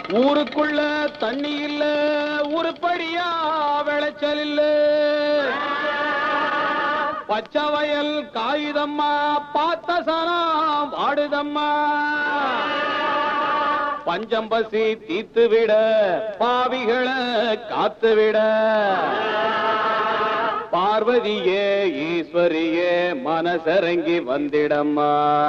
ஊருக்குள்ள தண்ணி இல்ல உருப்படியா விளைச்சல் இல்ல பச்சை வயல் காயுதம்மா பார்த்த சனம் வாடுதம்மா பஞ்சம் பசி தீத்து விட பாவிகளை காத்து விட பார்வதியே ஈஸ்வரியே மனசரங்கி வந்திடம்மா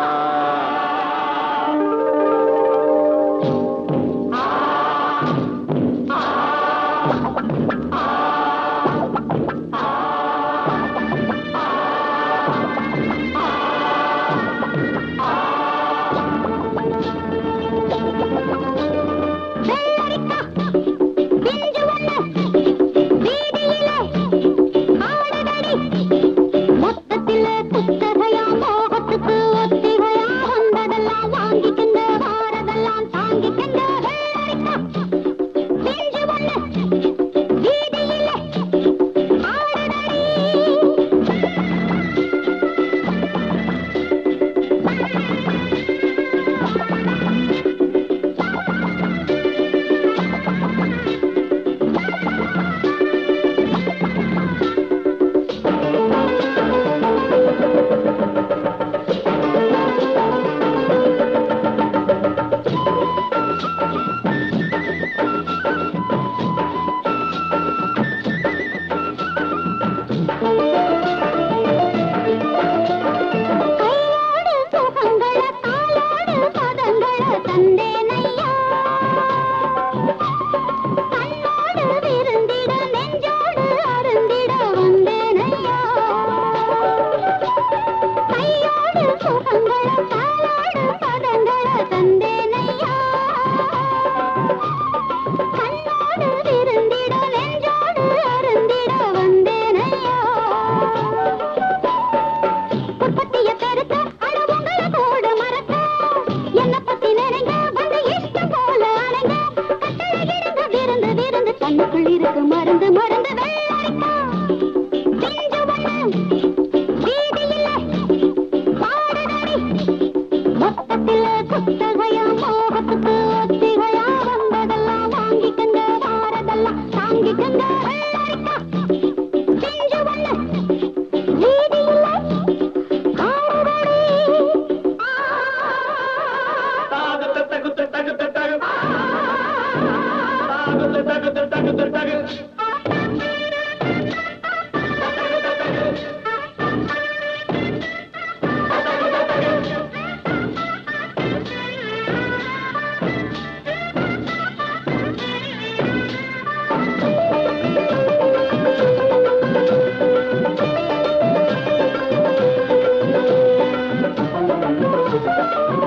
வெள்ளரிக்கா, பிஞ்சு ஒண்ணு, வீதியிலே ஆடுதடி. மொத்தத்திலே குத்தகையா, மோகத்துக்கு ஒத்திகையா, வந்ததெல்லாம் வாங்கிக்கிங்க, வாரதெல்லாம் தாங்கிக்கிங்க. வெள்ளரிக்கா, பிஞ்சு ஒண்ணு, வீதியிலே ஆடுதடி. கையோடு சுகங்கள காலோடு பதங்கள தந்தேனையா கண்ணோடு விருந்திட நெஞ்சோடு அருந்திட வந்தேனையா கையோடு சுகங்கள காலோடு பதங்கள தந்தேனையா கண்ணோடு விருந்திட நெஞ்சோடு அருந்திட வந்தேனையா உற்பத்திய பெருக்க அட உங்கள கூட மறக்க என்ன பத்தி நினைங்க வந்து இஷ்டம் போல அணைங்க கட்டளை இடுங்க விருந்து விருந்து கண்ணுக்குள் இருக்கு மருந்து மருந்து வெள்ளரிக்கா பிஞ்சு ஒண்ணு வீதியில பாடுதடி மொத்தத்தில குத்தகையா மோகத்துக்கு ஒத்திகையா வந்ததெல்லாம் வாங்கிக்கங்க வாரதெல்லாம் தாங்கிக்கங்க வெள்ளரிக்கா பிஞ்சு ஒண்ணு வீதியில ஆ